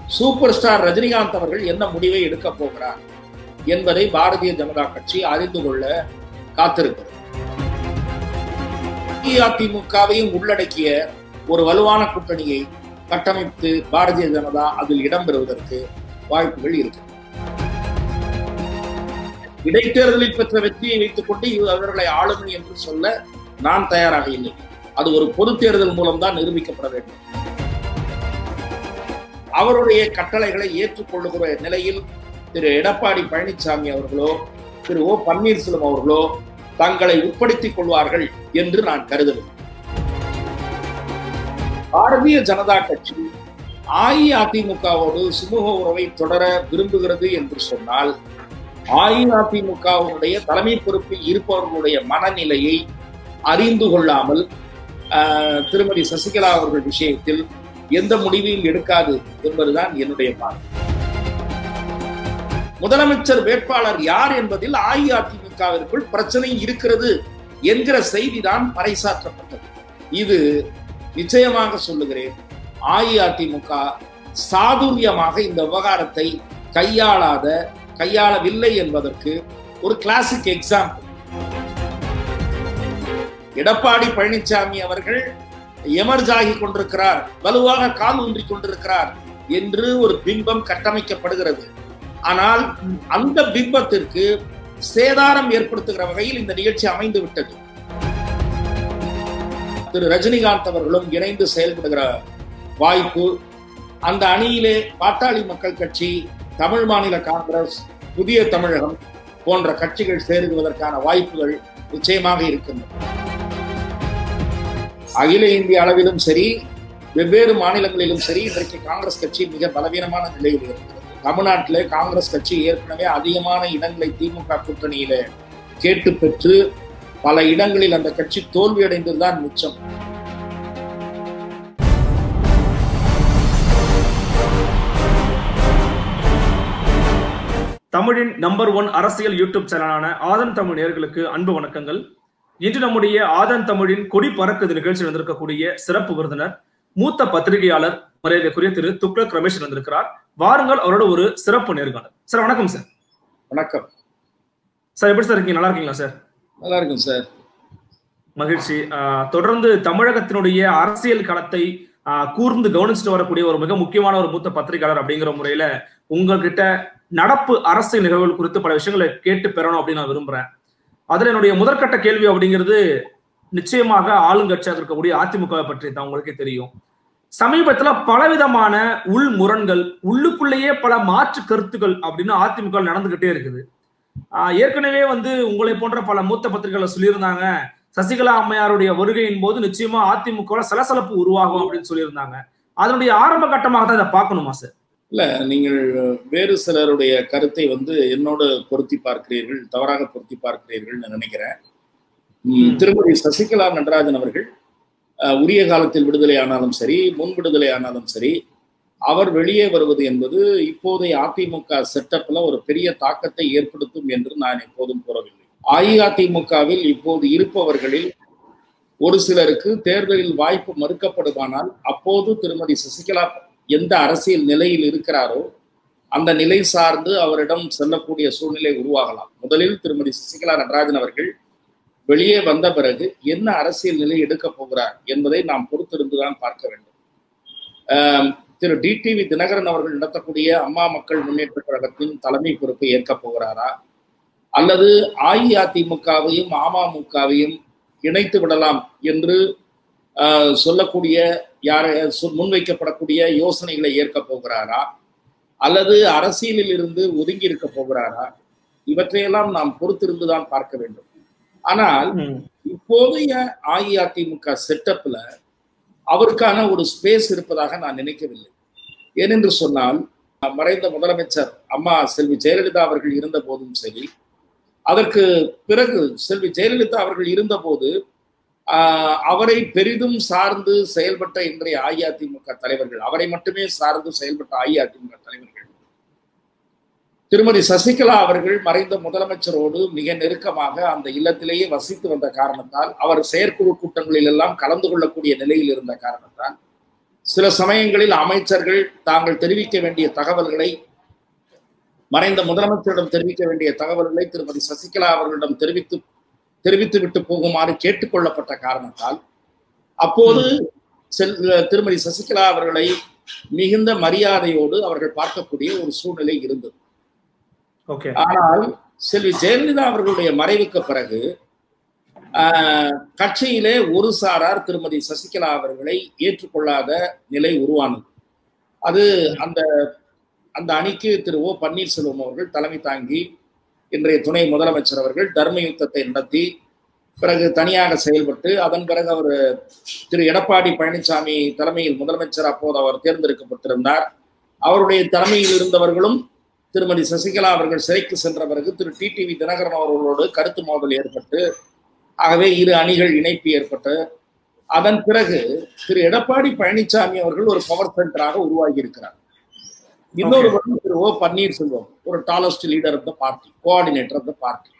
Super star Rajinikanth அவர்கள் என்ன முடிவை எடுக்க போகிறார் என்பதை பாரதிய ஜனதா கட்சி அறிந்து கொள்ள காத்திருக்கிறது அஇஅதிமுகவையும் உள்ளடக்கிய ஒரு வலுவான கூட்டணியை கட்டமைத்து பாரதிய ஜனதா அதில் இடம்பெறுவதற்கு வாய்ப்புகள் இருக்கு இடைத்தேர்தலில் பெற்ற வெற்றியை வைத்துக் கொண்டு அவர்களை ஆளுமை என்று சொல்ல நான் தயாராக இல்லை அது ஒரு பொது தேர்தல் மூலம்தான் நிரூபிக்கப்பட வேண்டும் அவருடைய கட்டளைகளை ஏற்றுக்கொள்ளுகிற நிலையில் திரு எடப்பாடி பழனிசாமி அவர்களோ திரு ஓ பன்னீர்செல்வம் அவர்களோ தங்களை உட்படுத்திக் கொள்வார்கள் என்று நான் கருதவில்லை பாரதிய ஜனதா கட்சி அஇஅதிமுகவோடு சுமூக உறவை தொடர விரும்புகிறது என்று சொன்னால் அஇஅதிமுகவுடைய தலைமை பொறுப்பில் இருப்பவர்களுடைய மனநிலையை அறிந்து கொள்ளாமல் திருமதி சசிகலா அவர்கள் விஷயத்தில் எந்த முடிவையும் எடுக்காது என்பதுதான் என்னுடைய பார்வை முதலமைச்சர் வேட்பாளர் யார் என்பதில் அஇஅதிமுகவிற்குள் பிரச்சனை இருக்கிறது என்கிற செய்திதான் பறைசாற்றப்பட்டது இது நிச்சயமாக சொல்லுகிறேன் அஇஅதிமுக சாதுரியமாக இந்த விவகாரத்தை கையாளாத கையாளவில்லை என்பதற்கு ஒரு கிளாசிக் எக்ஸாம்பிள் எடப்பாடி பழனிசாமி அவர்கள் எமர்ஜ் ஆகி கொண்டிருக்கிறார் வலுவாக கால் ஊன்றி கொண்டிருக்கிறார் என்று ஒரு பிம்பம் கட்டமைக்கப்படுகிறது ஆனால் அந்த பிம்பத்திற்கு சேதாரம் ஏற்படுத்துகிற வகையில் இந்த நிகழ்ச்சி அமைந்து விட்டது திரு ரஜினிகாந்த் அவர்களும் இணைந்து செயல்படுகிற வாய்ப்பு அந்த அணியிலே பாட்டாளி மக்கள் கட்சி தமிழ் மாநில காங்கிரஸ் புதிய தமிழகம் போன்ற கட்சிகள் சேருவதற்கான வாய்ப்புகள் நிச்சயமாக இருக்கின்றன அகில இந்திய அளவிலும் சரி வெவ்வேறு மாநிலங்களிலும் சரி இன்றைக்கு காங்கிரஸ் கட்சி மிக பலவீனமான நிலையில் இருக்கிறது தமிழ்நாட்டிலே காங்கிரஸ் கட்சி ஏற்கனவே அதிகமான இடங்களை திமுக கூட்டணியில கேட்டு பெற்று பல இடங்களில் அந்த கட்சி தோல்வியடைந்ததுதான் மிச்சம் தமிழின் நம்பர் ஒன் அரசியல் யூடியூப் சேனலான ஆதன் தமிழ் நேர்களுக்கு அன்பு வணக்கங்கள் இன்று நம்முடைய ஆதன் தமிழின் கொடி பறக்குது நிகழ்ச்சியில் வந்திருக்கக்கூடிய சிறப்பு விருந்தினர் மூத்த பத்திரிகையாளர் மரியாதைக்குரிய திரு துக்ளக் ரமேஷ் வந்திருக்கிறார் வாருங்கள் அவரோட ஒரு சிறப்பு நேர்காணல் சார் வணக்கம் சார் வணக்கம் சார் எப்படி சார் இருக்கீங்க நல்லா இருக்கீங்களா சார் நல்லா இருக்கும் சார் மகிழ்ச்சி தொடர்ந்து தமிழகத்தினுடைய அரசியல் களத்தை கூர்ந்து கவனிச்சுட்டு வரக்கூடிய ஒரு மிக முக்கியமான ஒரு மூத்த பத்திரிகையாளர் அப்படிங்கிற முறையில உங்ககிட்ட நடப்பு அரசியல் நிகழ்வுகள் குறித்து பல விஷயங்களை கேட்டு பெறணும் அப்படின்னு நான் விரும்புறேன் அதுல என்னுடைய முதற்கட்ட கேள்வி அப்படிங்கிறது நிச்சயமாக ஆளுங்கட்சியாக இருக்கக்கூடிய அதிமுகவை பற்றி தான் உங்களுக்கே தெரியும் சமீபத்துல பலவிதமான உள் முரண்கள் உள்ளுக்குள்ளேயே பல மாற்று கருத்துக்கள் அப்படின்னு அதிமுக நடந்துகிட்டே இருக்குது ஏற்கனவே வந்து உங்களை போன்ற பல மூத்த பத்திரிகைகளை சொல்லியிருந்தாங்க சசிகலா அம்மையாருடைய வருகையின் போது நிச்சயமா அதிமுக சலசலப்பு உருவாகும் அப்படின்னு சொல்லியிருந்தாங்க அதனுடைய ஆரம்ப கட்டமாக தான் இதை பார்க்கணுமா சார் இல்ல நீங்கள் வேறு சிலருடைய கருத்தை வந்து என்னோடு பொருத்தி பார்க்கிறீர்கள் தவறாக பொருத்தி பார்க்கிறீர்கள் நினைக்கிறேன் திருமதி சசிகலா நடராஜன் அவர்கள் உரிய காலத்தில் விடுதலை ஆனாலும் சரி முன் விடுதலை ஆனாலும் சரி அவர் வெளியே வருவது என்பது இப்போதைய அதிமுக செட்டப்ல ஒரு பெரிய தாக்கத்தை ஏற்படுத்தும் என்று நான் எப்போதும் கூறவில்லை அஇஅதிமுகவில் இப்போது இருப்பவர்களில் ஒரு சிலருக்கு தேர்தலில் வாய்ப்பு மறுக்கப்படுமானால் அப்போது திருமதி சசிகலா எந்த அரசியல் நிலையில் இருக்கிறாரோ அந்த நிலை சார்ந்து அவரிடம் செல்லக்கூடிய சூழ்நிலை உருவாகலாம் முதலில் திருமதி சசிகலா நடராஜன் அவர்கள் வெளியே வந்த பிறகு என்ன அரசியல் நிலை எடுக்க போகிறார் என்பதை நாம் பொறுத்திருந்துதான் பார்க்க வேண்டும் திரு டிடிவி தினகரன் அவர்கள் நடத்தக்கூடிய அம்மா மக்கள் முன்னேற்ற கழகத்தின் தலைமை பொறுப்பை ஏற்கப் போகிறாரா அல்லது அஇஅதிமுகவையும் அமமுகவையும் இணைத்து விடலாம் என்று சொல்லக்கூடிய யார முன்வைக்கப்படக்கூடிய யோசனைகளை ஏற்க போகிறாரா அல்லது அரசியலில் இருந்து ஒதுங்கி இருக்க போகிறாரா இவற்றையெல்லாம் நாம் பொறுத்திருந்துதான் பார்க்க வேண்டும் ஆனால் இப்போதைய அஇஅதிமுக செட்டப்ல அவருக்கான ஒரு ஸ்பேஸ் இருப்பதாக நான் நினைக்கவில்லை ஏனென்று சொன்னால் மறைந்த முதலமைச்சர் அம்மா செல்வி ஜெயலலிதா அவர்கள் இருந்த போதும் சரி அதற்கு பிறகு செல்வி ஜெயலலிதா அவர்கள் இருந்தபோது அவரை பெரிதும் சார்ந்து செயல்பட்ட இன்றைய அஇஅதிமுக தலைவர்கள் அவரை மட்டுமே சார்ந்து செயல்பட்ட அஇஅதிமுக தலைவர்கள் திருமதி சசிகலா அவர்கள் மறைந்த முதலமைச்சரோடு மிக நெருக்கமாக அந்த இல்லத்திலேயே வசித்து வந்த காரணத்தால் அவர் செயற்குழு கூட்டங்களில் எல்லாம் கலந்து கொள்ளக்கூடிய நிலையில் இருந்த காரணத்தால் சில சமயங்களில் அமைச்சர்கள் தாங்கள் தெரிவிக்க வேண்டிய தகவல்களை மறைந்த முதலமைச்சரிடம் தெரிவிக்க வேண்டிய தகவல்களை திருமதி சசிகலா அவர்களிடம் தெரிவித்து தெரிவித்து விட்டு போகுமாறு கேட்டுக்கொள்ளப்பட்ட காரணத்தால் அப்போது செல் திருமதி சசிகலா அவர்களை மிகுந்த மரியாதையோடு அவர்கள் பார்க்கக்கூடிய ஒரு சூழ்நிலை இருந்தது ஓகே ஆனால் செல்வி ஜெயலலிதா அவர்களுடைய மறைவுக்கு பிறகு ஆஹ், கட்சியிலே ஒரு சாரார் திருமதி சசிகலா அவர்களை ஏற்றுக்கொள்ளாத நிலை உருவானது அது அந்த அந்த அணிக்கு திரு ஓ பன்னீர்செல்வம் அவர்கள் தலைமை தாங்கி இன்றைய துணை முதலமைச்சர் அவர்கள் தர்ம யுத்தத்தை நடத்தி பிறகு தனியாக செயல்பட்டு அதன் பிறகு அவர் திரு எடப்பாடி பழனிசாமி தலைமையில் முதலமைச்சர் அப்போது அவர் தேர்ந்தெடுக்கப்பட்டிருந்தார் அவருடைய தலைமையில் இருந்தவர்களும் திருமதி சசிகலா அவர்கள் சிறைக்கு சென்ற பிறகு திரு டிடிவி தினகரன் அவர்களோடு கருத்து மோதல் ஏற்பட்டு ஆகவே இரு அணிகள் இணைப்பு ஏற்பட்டு அதன் பிறகு திரு எடப்பாடி பழனிசாமி அவர்கள் ஒரு பவர் சென்டராக உருவாகி இருக்கிறார் இன்னொரு பக்கம் திரு ஓ பன்னீர்செல்வம் ஒரு tallest leader of the party coordinator of the party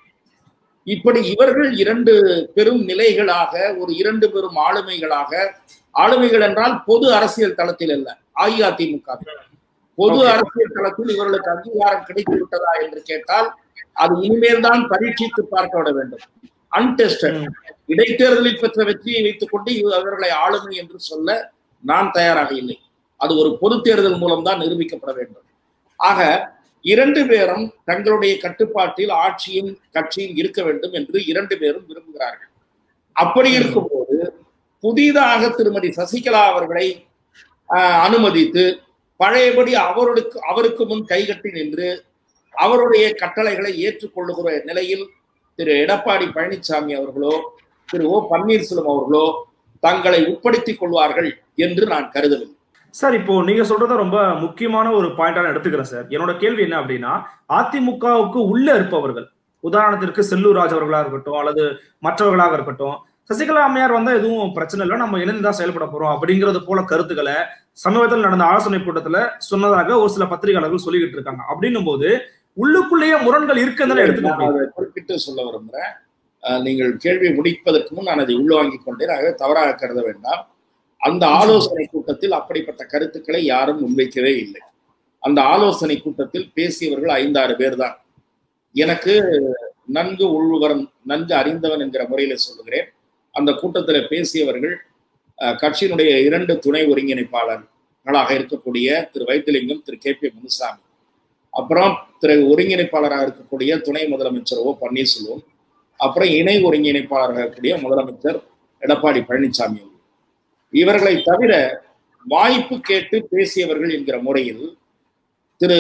இப்படி இவர்கள் இரண்டு பெரும் நிலைகளாக ஒரு இரண்டு பெரும் ஆளுமைகளாக ஆளுமைகள் என்றால் பொது அரசியல் தளத்தில் அல்ல அஇஅதிமுக பொது Okay. அரசியல் தளத்தில் இவர்களுக்கு அங்கீகாரம் கிடைத்து விட்டதா என்று கேட்டால் அது இனிமேல் தான் பரீட்சித்து பார்க்க விட வேண்டும் அன்டெஸ்டட் ம். இடைத்தேர்தலில் பெற்ற வெற்றியை வைத்துக் கொண்டு இவ- அவர்களை ஆளுமை என்று சொல்ல நான் தயாராக இல்லை அது ஒரு பொது தேர்தல் மூலம் தான் நிரூபிக்கப்பட வேண்டும் ஆக இரண்டு பேரும் தங்களுடைய கட்டுப்பாட்டில் ஆட்சியும் கட்சியும் இருக்க வேண்டும் என்று இரண்டு பேரும் விரும்புகிறார்கள் அப்படி இருக்கும்போது புதிதாக திருமதி சசிகலா அவர்களை ஆஹ், அனுமதித்து பழையபடி அவருக்கு அவருக்கு முன் கைகட்டி நின்று அவருடைய கட்டளைகளை ஏற்றுக்கொள்ளுகிற நிலையில் திரு எடப்பாடி பழனிசாமி அவர்களோ திரு ஓ பன்னீர்செல்வம் அவர்களோ தங்களை உட்படுத்திக் கொள்வார்கள் என்று நான் கருதவில்லை சார் இப்போ நீங்க சொல்றத ரொம்ப முக்கியமான ஒரு பாயிண்டா நான் எடுத்துக்கிறேன் சார் என்னோட கேள்வி என்ன அப்படின்னா அதிமுகவுக்கு உள்ள இருப்பவர்கள் உதாரணத்திற்கு செல்லூர் ராஜ் அவர்களா இருக்கட்டும் அல்லது மற்றவர்களாக இருக்கட்டும் சசிகலா அம்மையார் வந்தா எதுவும் பிரச்சனை இல்லை நம்ம இணைந்து தான் செயல்பட போறோம் அப்படிங்கிறது போல கருத்துக்களை சமீபத்தில் நடந்த ஆலோசனை கூட்டத்துல சொன்னதாக ஒரு சில பத்திரிகையாளர்கள் சொல்லிக்கிட்டு இருக்காங்க அப்படின்னும் போது உள்ளுக்குள்ளேயே முரண்கள் இருக்குன்னு எடுத்துக்க நான் முடியும் அதை குறிப்பிட்டு சொல்ல விரும்புகிறேன் அஹ், நீங்கள் கேள்வியை முடிப்பதற்கு முன் நான் அதை உள்வாங்கிக் கொண்டேன் ஆகவே தவறாக கருத வேண்டாம் அந்த ஆலோசனை கூட்டத்தில் அப்படிப்பட்ட கருத்துக்களை யாரும் முன்வைக்கவே இல்லை அந்த ஆலோசனை கூட்டத்தில் பேசியவர்கள் ஐந்தாறு பேர் தான் எனக்கு நன்கு உள்வரம் நன்கு அறிந்தவன் என்கிற முறையில சொல்லுகிறேன் அந்த கூட்டத்தில் பேசியவர்கள் அஹ், கட்சியினுடைய இரண்டு துணை ஒருங்கிணைப்பாளர்களாக இருக்கக்கூடிய திரு வைத்திலிங்கம் திரு கே பி முனுசாமி அப்புறம் திரு ஒருங்கிணைப்பாளராக இருக்கக்கூடிய துணை முதலமைச்சர் ஓ பன்னீர்செல்வம் அப்புறம் இணை ஒருங்கிணைப்பாளராக இருக்கக்கூடிய முதலமைச்சர் எடப்பாடி பழனிசாமி அவர்கள். இவர்களை தவிர வாய்ப்பு கேட்டு பேசியவர்கள் என்கிற முறையில் திரு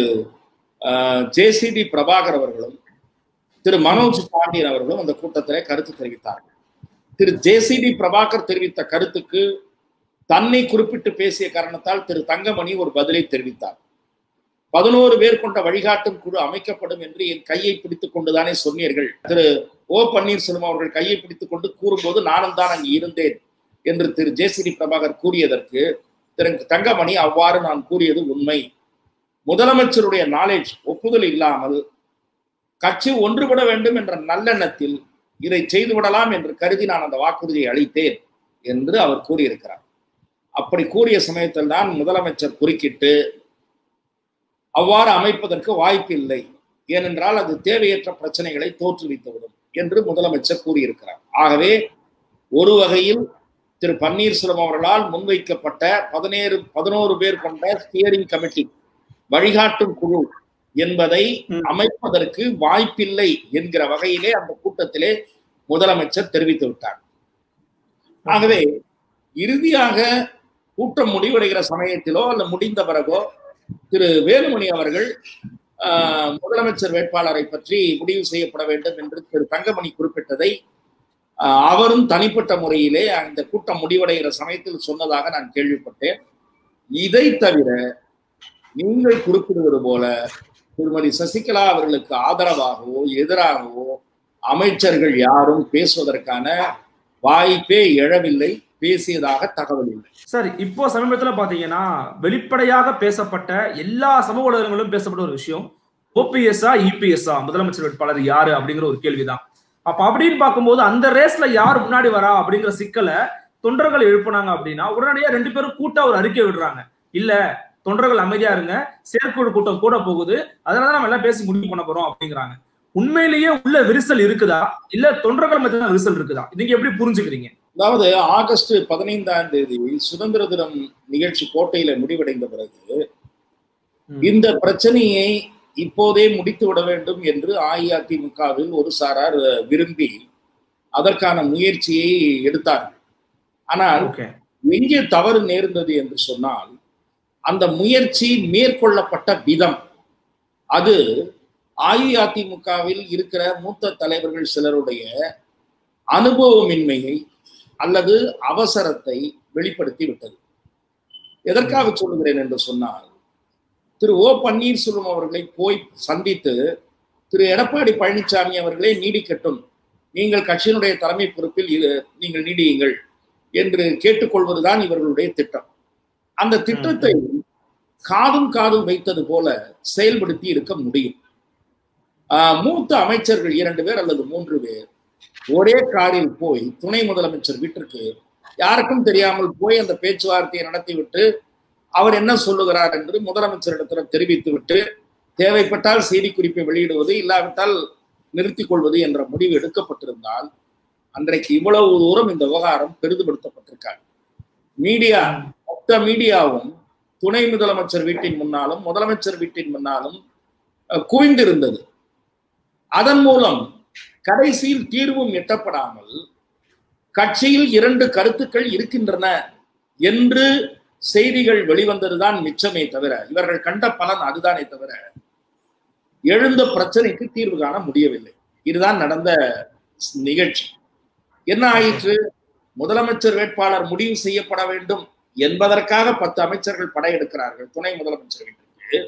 ஜேசிடி பிரபாகர் அவர்களும் திரு மனோஜ் பாண்டியன் அவர்களும் அந்த கூட்டத்திலே கருத்து தெரிவித்தார்கள் திரு ஜேசிடி பிரபாகர் தெரிவித்த கருத்துக்கு தன்னை குறிப்பிட்டு பேசிய காரணத்தால் திரு தங்கமணி ஒரு பதிலை தெரிவித்தார் பதினோரு பேர் கொண்ட வழிகாட்டும் குழு அமைக்கப்படும் என்று என் கையை பிடித்துக் கொண்டுதானே சொன்னீர்கள் திரு ஓ பன்னீர்செல்வம் அவர்கள் கையை பிடித்துக் கொண்டு கூறும்போது நானும் தான் அங்கு இருந்தேன் என்று திரு ஜேசிடி பிரபாகர் கூறியதற்கு திரு தங்கமணி அவ்வாறு நான் கூறியது உண்மை முதலமைச்சருடைய நாலேஜ் ஒப்புதல் இல்லாமல் கட்சி ஒன்றுபட வேண்டும் என்ற நல்லெண்ணத்தில் இதை செய்துவிடலாம் என்று கருதி நான் அந்த வாக்குறுதியை அளித்தேன் என்று அவர் கூறியிருக்கிறார் அப்படி கூறிய சமயத்தில் தான் முதலமைச்சர் குறுக்கிட்டு அவ்வாறு அமைப்பதற்கு வாய்ப்பில்லை ஏனென்றால் அது தேவையற்ற பிரச்சனைகளை தோற்றுவித்துவிடும் என்று முதலமைச்சர் கூறியிருக்கிறார் ஆகவே ஒரு வகையில் திரு பன்னீர்செல்வம் அவர்களால் முன்வைக்கப்பட்ட பதினேழு பதினோரு பேர் கொண்ட ஸ்டியரிங் கமிட்டி வழிகாட்டும் குழு என்பதை ம். அமைப்பதற்கு வாய்ப்பில்லை என்கிற வகையிலே அந்த கூட்டத்திலே முதலமைச்சர் தெரிவித்து விட்டார் ஆகவே இறுதியாக கூட்டம் முடிவடைகிற சமயத்திலோ அல்ல முடிந்த பிறகோ திரு வேலுமணி அவர்கள் ஆஹ், முதலமைச்சர் வேட்பாளரை பற்றி முடிவு செய்யப்பட வேண்டும் என்று திரு தங்கமணி குறிப்பிட்டதை ஆஹ், அவரும் தனிப்பட்ட முறையிலே அந்த கூட்டம் முடிவடைகிற சமயத்தில் சொன்னதாக நான் கேள்விப்பட்டேன் இதை தவிர நீங்கள் குறிப்பிடுவது போல திருமதி சசிகலா அவர்களுக்கு ஆதரவாகவோ எதிராகவோ அமைச்சர்கள் யாரும் பேசுவதற்கான வாய்ப்பே எழவில்லை பேசியதாக தகவல் இல்லை சார் இப்போ சமீபத்துல பாத்தீங்கன்னா வெளிப்படையாக பேசப்பட்ட எல்லா சமூக ஊடகங்களும் பேசப்பட்ட ஒரு விஷயம் ஓபிஎஸ்ஆ இபிஎஸ்ஆ முதலமைச்சர் வேட்பாளர் யாரு அப்படிங்கிற ஒரு கேள்விதான் அப்ப அப்படின்னு பார்க்கும்போது அந்த ரேஸ்ல யார் முன்னாடி வரா அப்படிங்கிற சிக்கலை தொண்டர்கள் எழுப்புனாங்க அப்படின்னா உடனடியா ரெண்டு பேரும் கூட்டா ஒரு அறிக்கை விடுறாங்க இல்ல தொண்டர்கள் அமைதியா இருங்க செயற்குழு கூட்டம் கூட போகுது அதனால நம்ம எல்லாம் பேசி முடிவு பண்ண போறோம் அப்படிங்கிறாங்க உண்மையிலேயே உள்ள விரிசல் இருக்குதா இல்ல தொண்டர்கள் மத்திய விரிசல் இருக்குதா நீங்க எப்படி புரிஞ்சுக்கிறீங்க அதாவது ஆகஸ்ட் பதினைந்தாம் தேதி சுதந்திர தினம் நிகழ்ச்சி கோட்டையில முடிவடைந்த பிறகு இந்த பிரச்சனையை இப்போதே முடித்து விட வேண்டும் என்று அஇஅதிமுகவில் ஒரு சாரார் விரும்பி அதற்கான முயற்சியை எடுத்தார்கள் ஆனால் எங்கே தவறு நேர்ந்தது என்று சொன்னால் அந்த முயற்சி மேற்கொள்ளப்பட்ட விதம் அது அஇஅதிமுகவில் இருக்கிற மூத்த தலைவர்கள் சிலருடைய அனுபவமின்மையை அல்லது அவசரத்தை வெளிப்படுத்தி விட்டது எதற்காக சொல்லுகிறேன் என்று சொன்னால் திரு ஓ பன்னீர்செல்வம் அவர்களை போய் சந்தித்து திரு எடப்பாடி பழனிசாமி அவர்களே நீடிக்கட்டும் நீங்கள் கட்சியினுடைய தலைமை பொறுப்பில் நீங்கள் நீடியுங்கள் என்று கேட்டுக்கொள்வதுதான் இவர்களுடைய திட்டம் அந்த திட்டத்தை காதும் காதும் வைத்தது போல செயல்படுத்தி இருக்க முடியும் மூத்த அமைச்சர்கள் இரண்டு பேர் அல்லது மூன்று பேர் ஒரே காரில் போய் துணை முதலமைச்சர் வீட்டிற்கு யாருக்கும் தெரியாமல் போய் அந்த பேச்சுவார்த்தையை நடத்திவிட்டு அவர் என்ன சொல்லுகிறார் என்று முதலமைச்சரிடத்தில் தெரிவித்து விட்டு தேவைப்பட்டால் செய்தி குறிப்பை வெளியிடுவது இல்லாவிட்டால் நிறுத்திக் கொள்வது என்ற முடிவு எடுக்கப்பட்டிருந்தால் அன்றைக்கு இவ்வளவு தூரம் இந்த விவகாரம் பெரிதுபடுத்தப்பட்டிருக்காங்க மீடியா மொத்த மீடியாவும் துணை முதலமைச்சர் வீட்டின் முன்னாலும் முதலமைச்சர் வீட்டின் முன்னாலும் குவிந்திருந்தது அதன் மூலம் கடைசியில் தீர்வும் எட்டப்படாமல் கட்சியில் இரண்டு கருத்துக்கள் இருக்கின்றன என்று செய்திகள் வெளிவந்ததுதான் மிச்சமே தவிர இவர்கள் கண்ட பலன் அதுதானே தவிர எழுந்த பிரச்சனைக்கு தீர்வு காண முடியவில்லை இதுதான் நடந்த நிகழ்ச்சி என்ன ஆயிற்று முதலமைச்சர் வேட்பாளர் முடிவு செய்யப்பட வேண்டும் என்பதற்காக பத்து அமைச்சர்கள் படையெடுக்கிறார்கள் துணை முதலமைச்சர் வீட்டுக்கு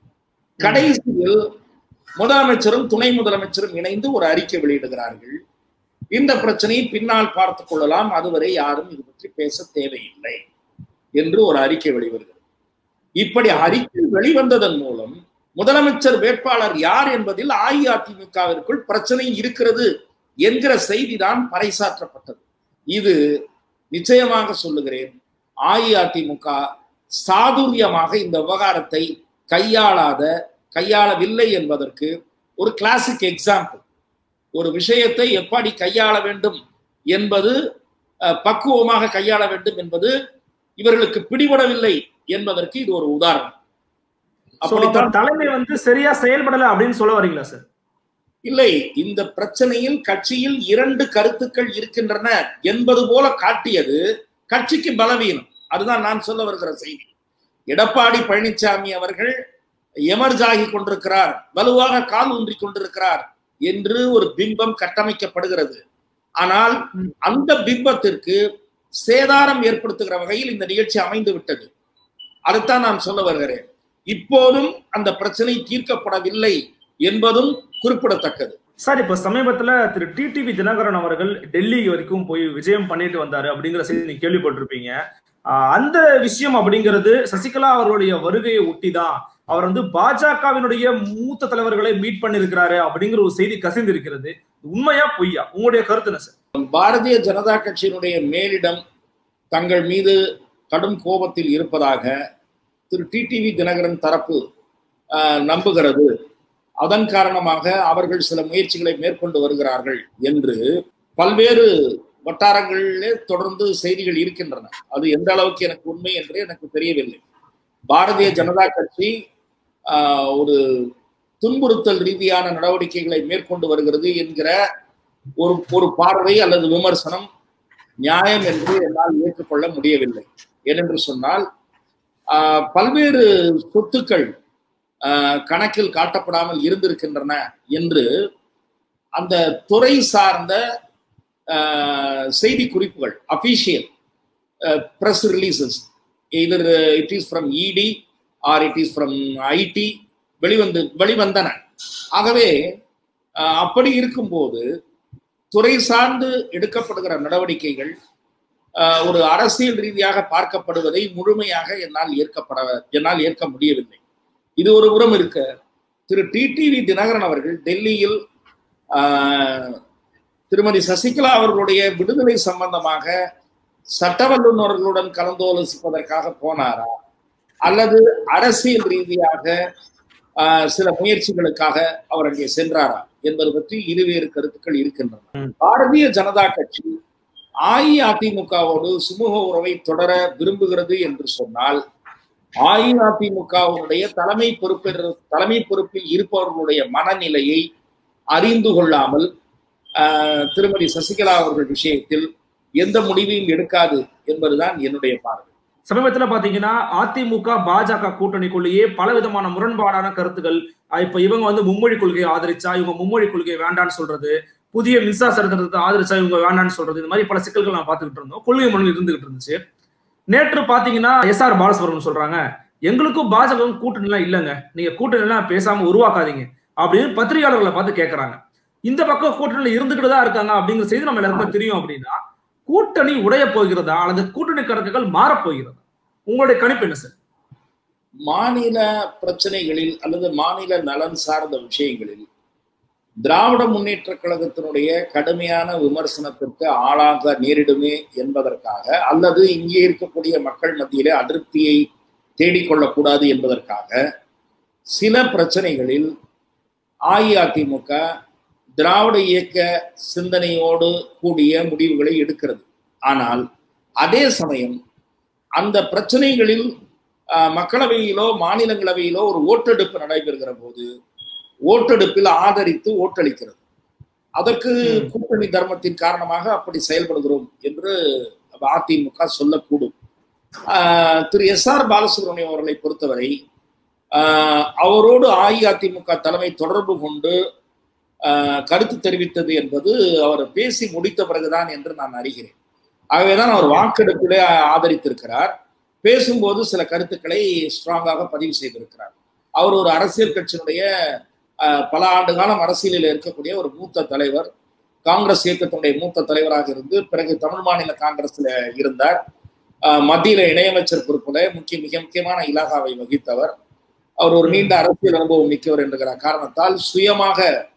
கடைசியில் முதலமைச்சரும் துணை முதலமைச்சரும் இணைந்து ஒரு அறிக்கை வெளியிடுகிறார்கள் இந்த பிரச்சனையை பின்னால் பார்த்துக் கொள்ளலாம் அதுவரை யாரும் இது பற்றி பேச தேவையில்லை என்று ஒரு அறிக்கை வெளிவருகிறது இப்படி அறிக்கை வெளிவந்ததன் மூலம் முதலமைச்சர் வேட்பாளர் யார் என்பதில் அஇஅதிமுகவிற்குள் பிரச்சனை இருக்கிறது என்கிற செய்திதான் பறைசாற்றப்பட்டது இது நிச்சயமாக சொல்லுகிறேன் அஇஅதிமுக சாதுரியமாக இந்த விவகாரத்தை கையாளாத கையாளவில்லை என்பதற்கு ஒரு கிளாசிக் எக்ஸாம்பிள் ஒரு விஷயத்தை எப்படி கையாள வேண்டும் என்பது பக்குவமாக கையாள வேண்டும் என்பது இவர்களுக்கு பிடிபடவில்லை என்பதற்கு இது ஒரு உதாரணம் அப்படித்தான் தலைமை வந்து சரியா செயல்படல அப்படின்னு சொல்ல வரீங்களா சார் இல்லை இந்த பிரச்சனையில் கட்சியில் இரண்டு கருத்துக்கள் இருக்கின்றன என்பது போல காட்டியது கட்சிக்கு பலவீனம் அதுதான் நான் சொல்ல வருகிற செய்தி எடப்பாடி பழனிசாமி அவர்கள் எமர்ஜாகி கொண்டிருக்கிறார் வலுவாக கால் ஊன்றி கொண்டிருக்கிறார் என்று ஒரு பிம்பம் கட்டமைக்கப்படுகிறது ஆனால் அந்த பிம்பத்திற்கு சேதாரம் ஏற்படுத்துகிற வகையில் இந்த நிகழ்ச்சி அமைந்து விட்டது அதைத்தான் நான் சொல்ல வருகிறேன் இப்போதும் அந்த பிரச்சனை தீர்க்கப்படவில்லை என்பதும் குறிப்பிடத்தக்கது சார் இப்ப சமீபத்துல திரு டிடிவி தினகரன் அவர்கள் டெல்லி வரைக்கும் போய் விஜயம் பண்ணிட்டு வந்தாரு அப்படிங்கிற செய்தி நீங்க கேள்விப்பட்டிருப்பீங்க அந்த விஷயம் அப்படிங்கிறது சசிகலா அவர்களுடைய வருகையை ஒட்டிதான் அவர் வந்து பாஜகவினுடைய மூத்த தலைவர்களை மீட் பண்ணிருக்கிறாரு அப்படிங்கிற ஒரு செய்தி கசிந்து இருக்கிறது உண்மையா பொய்யா உங்களுடைய கருத்து என்ன சார் பாரதிய ஜனதா கட்சியினுடைய மேலிடம் தங்கள் மீது கடும் கோபத்தில் இருப்பதாக திரு டிடிவி தினகரன் தரப்பு நம்புகிறது அதன் காரணமாக அவர்கள் சில முயற்சிகளை மேற்கொண்டு வருகிறார்கள் என்று பல்வேறு வட்டாரங்களிலே தொடர்ந்து செய்திகள் இருக்கின்றன அது எந்த அளவுக்கு எனக்கு உண்மை என்று எனக்கு தெரியவில்லை பாரதிய ஜனதா கட்சி ஒரு துன்புறுத்தல் ரீதியான நடவடிக்கைகளை மேற்கொண்டு வருகிறது என்கிற ஒரு ஒரு பார்வை அல்லது விமர்சனம் நியாயம் என்று என்னால் ஏற்றுக்கொள்ள முடியவில்லை ஏனென்று சொன்னால் பல்வேறு சொத்துக்கள் கணக்கில் காட்டப்படாமல் இருந்திருக்கின்றன என்று அந்த துறை சார்ந்த செய்தி குறிப்புகள் official press releases either it is from ED or it is from IT வெளிவந்து வெளிவந்தன ஆகவே அப்படி இருக்கும்போது துறை சார்ந்து எடுக்கப்படுகிற நடவடிக்கைகள் ஒரு அரசியல் ரீதியாக பார்க்கப்படுவதை முழுமையாக என்னால் ஏற்கப்பட என்னால் ஏற்க முடியவில்லை இது ஒரு புறம் இருக்க திரு டிடிவி தினகரன் அவர்கள் டெல்லியில் திருமதி சசிகலா அவர்களுடைய விடுதலை சம்பந்தமாக சட்ட வல்லுநர்களுடன் கலந்தாலோசிப்பதற்காக போனாரா அல்லது அரசியல் ரீதியாக சில முயற்சிகளுக்காக அவர் அங்கே சென்றாரா என்பது பற்றி இருவேறு கருத்துக்கள் இருக்கின்றன பாரதிய ஜனதா கட்சி அஇஅதிமுகவோடு சுமூக உறவை தொடர விரும்புகிறது என்று சொன்னால் அஇஅதிமுகவுடைய தலைமை பொறுப்பில் தலைமை பொறுப்பில் இருப்பவர்களுடைய மனநிலையை அறிந்து கொள்ளாமல் திருமதி சசிகலா அவர்கள் விஷயத்தில் எந்த முடிவையும் எடுக்காது என்பதுதான் என்னுடைய பார்வை சமீபத்துல பாத்தீங்கன்னா அதிமுக பாஜக கூட்டணிக்குள்ளேயே பல விதமான முரண்பாடான கருத்துக்கள் இப்ப இவங்க வந்து மும்மொழி கொள்கையை ஆதரிச்சா இவங்க மும்மொழி கொள்கையை வேண்டான்னு சொல்றது புதிய மின்சார சட்டத்தை ஆதரிச்சா இவங்க வேண்டான்னு சொல்றது இந்த மாதிரி பல சிக்கல்கள் நான் பார்த்துக்கிட்டு இருந்தோம் கொள்கை மனு இருந்துகிட்டு இருந்துச்சு நேற்று பாத்தீங்கன்னா எஸ் ஆர் பாலசுப்ரமணியம் சொல்றாங்க எங்களுக்கும் பாஜக கூட்டணி எல்லாம் இல்லைங்க நீங்க கூட்டணி எல்லாம் பேசாம உருவாக்காதீங்க அப்படின்னு பத்திரிகையாளர்களை பார்த்து கேட்கறாங்க இந்த பக்கம் கூட்டணியில இருந்துகிட்டு தான் இருக்காங்க அப்படிங்கிற செய்தி நம்ம எல்லாருக்கும் தெரியும் அப்படின்னா கூட்டணி உடைய போகிறதா அல்லது கூட்டணி கணக்குகள் மாறப்போகிறதா உங்களுடைய கணிப்பு என்ன சார் மாநில பிரச்சனைகளில் அல்லது மாநில நலன் சார்ந்த விஷயங்களில் திராவிட முன்னேற்ற கழகத்தினுடைய கடுமையான விமர்சனத்திற்கு ஆளாக நேரிடுமே என்பதற்காக அல்லது இங்கே இருக்கக்கூடிய மக்கள் மத்தியிலே அதிருப்தியை தேடிக்கொள்ளக்கூடாது என்பதற்காக சில பிரச்சனைகளில் அஇஅதிமுக திராவிட இயக்க சிந்தனையோடு கூடிய முடிவுகளை எடுக்கிறது ஆனால் அதே சமயம் அந்த பிரச்சனைகளில் மக்களவையிலோ மாநிலங்களவையிலோ ஒரு ஓட்டெடுப்பு நடைபெறுகிற போது ஓட்டெடுப்பில் ஆதரித்து ஓட்டளிக்கிறது அதற்கு கூட்டணி தர்மத்தின் காரணமாக அப்படி செயல்படுகிறோம் என்று அதிமுக சொல்லக்கூடும் திரு எஸ் ஆர் பாலசுப்ரமணியம் அவர்களை பொறுத்தவரை அவரோடு அஇஅதிமுக தலைமை தொடர்பு கொண்டு கருத்து தெரிவித்தது என்பது அவர் பேசி முடித்த பிறகுதான் என்று நான் அறிகிறேன் ஆகவேதான் அவர் வாக்கெடுப்பிலே ஆதரித்திருக்கிறார் பேசும்போது சில கருத்துக்களை ஸ்ட்ராங்காக பதிவு செய்திருக்கிறார் அவர் ஒரு அரசியல் கட்சியினுடைய பல ஆண்டு காலம் அரசியலில் இருக்கக்கூடிய ஒரு மூத்த தலைவர் காங்கிரஸ் இயக்கத்தினுடைய மூத்த தலைவராக இருந்து பிறகு தமிழ் மாநில காங்கிரஸ்ல இருந்தார் மத்தியில இணையமைச்சர் பொறுப்புல முக்கிய மிக முக்கியமான இலாகாவை வகித்தவர் அவர் ஒரு நீண்ட அரசியல் அனுபவம் மிக்கவர் என்கிற காரணத்தால் சுயமாக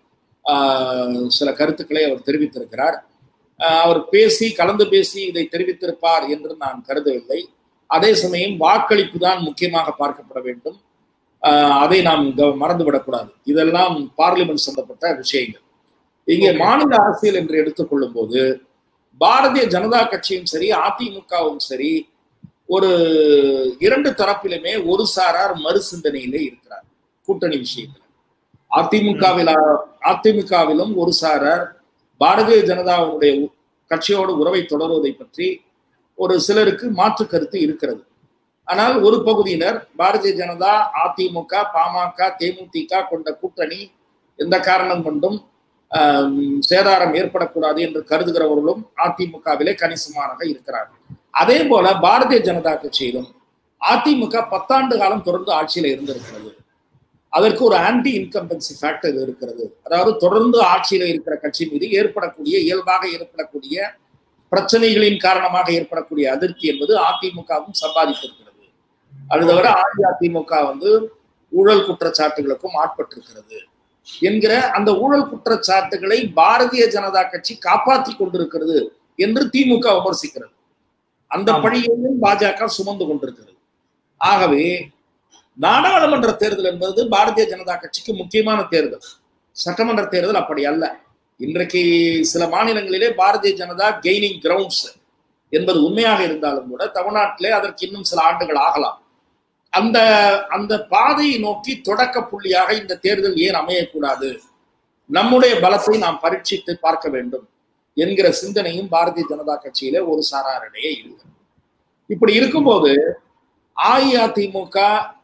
சில கருத்துக்களை அவர் தெரிவித்திருக்கிறார் அவர் பேசி கலந்து பேசி இதை தெரிவித்திருப்பார் என்று நான் கருதவில்லை அதே சமயம் வாக்களிப்பு தான் முக்கியமாக பார்க்கப்பட வேண்டும் அதை நாம் மறந்துவிடக்கூடாது இதெல்லாம் பார்லிமெண்ட் சம்பந்தப்பட்ட விஷயங்கள் இங்கே மாநில அரசியல் என்று எடுத்துக்கொள்ளும் போது பாரதிய ஜனதா கட்சியும் சரி அதிமுகவும் சரி ஒரு இரண்டு தரப்பிலுமே ஒரு சாரார் மறு சிந்தனையிலே இருக்கிறார் கூட்டணி விஷயத்தில் அதிமுகவில் அதிமுகவிலும் ஒரு சாரார் பாரதிய ஜனதாவுடைய கட்சியோடு உறவை தொடர்வதை பற்றி ஒரு சிலருக்கு மாற்று கருத்து இருக்கிறது ஆனால் ஒரு பகுதியினர் பாரதிய ஜனதா அதிமுக பாமக தேமுதிக கொண்ட கூட்டணி எந்த காரணம் கொண்டும் சேதாரம் ஏற்படக்கூடாது என்று கருதுகிறவர்களும் அதிமுகவிலே கணிசமானதாக இருக்கிறார்கள் அதே போல பாரதிய ஜனதா கட்சியிலும் அதிமுக பத்தாண்டு காலம் தொடர்ந்து ஆட்சியில இருந்திருக்கிறது அதற்கு ஒரு ஆன்டி இன்கம்பன்சி ஃபேக்டர் இருக்கிறது அதாவது தொடர்ந்து ஆட்சியில இருக்கிற கட்சி மீது ஏற்படக்கூடிய இயல்பாக ஏற்படக்கூடிய பிரச்சனைகளின் காரணமாக ஏற்படக்கூடிய அதிருப்தி என்பது அதிமுகவும் சம்பாதித்திருக்கிறது அது தவிர அஇஅதிமுக வந்து ஊழல் குற்றச்சாட்டுகளுக்கும் ஆட்பட்டிருக்கிறது என்கிற அந்த ஊழல் குற்றச்சாட்டுகளை பாரதிய ஜனதா கட்சி காப்பாற்றி கொண்டிருக்கிறது என்று திமுக விமர்சிக்கிறது அந்த பழியையும் பாஜக சுமந்து கொண்டிருக்கிறது ஆகவே நாடாளுமன்ற தேர்தல் என்பது பாரதிய ஜனதா கட்சிக்கு முக்கியமான தேர்தல் சட்டமன்ற தேர்தல் அப்படி அல்ல இன்றைக்கு சில மாநிலங்களிலே பாரதிய ஜனதா கெய்னிங் கிரவுண்ட்ஸ் என்பது உண்மையாக இருந்தாலும் கூட தமிழ்நாட்டிலே அதற்கு இன்னும் சில ஆண்டுகள் ஆகலாம் அந்த அந்த பாதையை நோக்கி தொடக்க புள்ளியாக இந்த தேர்தல் ஏன் அமையக்கூடாது நம்முடைய பலத்தை நாம் பரீட்சித்து பார்க்க வேண்டும் என்கிற சிந்தனையும் பாரதிய ஜனதா கட்சியிலே ஒரு சாராரிடையே இருக்கு இப்படி இருக்கும்போது அஇஅதிமுக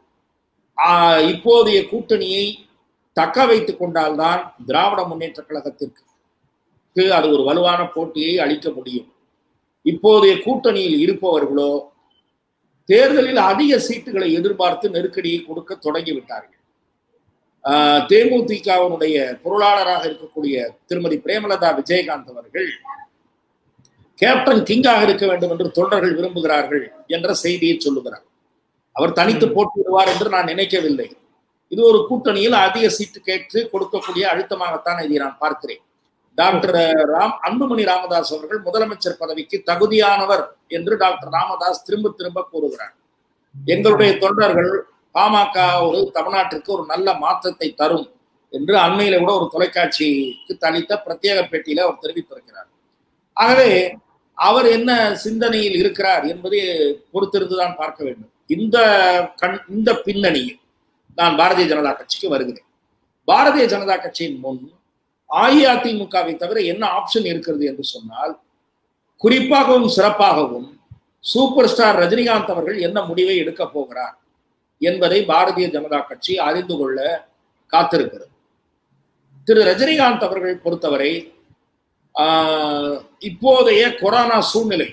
இப்போதைய கூட்டணியை தக்க வைத்துக் கொண்டால்தான் திராவிட முன்னேற்ற கழகத்திற்கு அது ஒரு வலுவான போட்டியை அளிக்க முடியும் இப்போதைய கூட்டணியில் இருப்பவர்களோ தேர்தலில் அதிக சீட்டுகளை எதிர்பார்த்து நெருக்கடியை கொடுக்க தொடங்கிவிட்டார்கள் தேமுதிகவினுடைய பொருளாளராக இருக்கக்கூடிய திருமதி பிரேமலதா விஜயகாந்த் அவர்கள் கேப்டன் கிங்காக இருக்க வேண்டும் என்று தொண்டர்கள் விரும்புகிறார்கள் என்ற செய்தியை சொல்லுகிறார் அவர் தனித்து போட்டியிடுவார் என்று நான் நினைக்கவில்லை இது ஒரு கூட்டணியில் அதிக சீட்டு கேட்டு கொடுக்கக்கூடிய அழுத்தமாகத்தான் இதை நான் பார்க்கிறேன் டாக்டர் ராம் அன்புமணி ராமதாஸ் அவர்கள் முதலமைச்சர் பதவிக்கு தகுதியானவர் என்று டாக்டர் ராமதாஸ் திரும்ப திரும்ப கூறுகிறார் எங்களுடைய தொண்டர்கள் பாமக ஒரு தமிழ்நாட்டிற்கு ஒரு நல்ல மாற்றத்தை தரும் என்று அண்மையில கூட ஒரு தொலைக்காட்சிக்கு தளித்த பிரத்யேக பேட்டியில அவர் தெரிவித்திருக்கிறார் ஆகவே அவர் என்ன சிந்தனையில் இருக்கிறார் என்பதை பொறுத்திருந்துதான் பார்க்க வேண்டும் இந்த கண் இந்த பின்னணியில் நான் பாரதிய ஜனதா கட்சிக்கு வருகிறேன் பாரதிய ஜனதா கட்சியின் முன் அஇஅதிமுகவை தவிர என்ன ஆப்ஷன் இருக்கிறது என்று சொன்னால் குறிப்பாகவும் சிறப்பாகவும் சூப்பர் ஸ்டார் ரஜினிகாந்த் அவர்கள் என்ன முடிவை எடுக்க போகிறார் என்பதை பாரதிய ஜனதா கட்சி அறிந்து கொள்ள காத்திருக்கிறது திரு ரஜினிகாந்த் அவர்கள் பொறுத்தவரை இப்போதைய கொரோனா சூழ்நிலை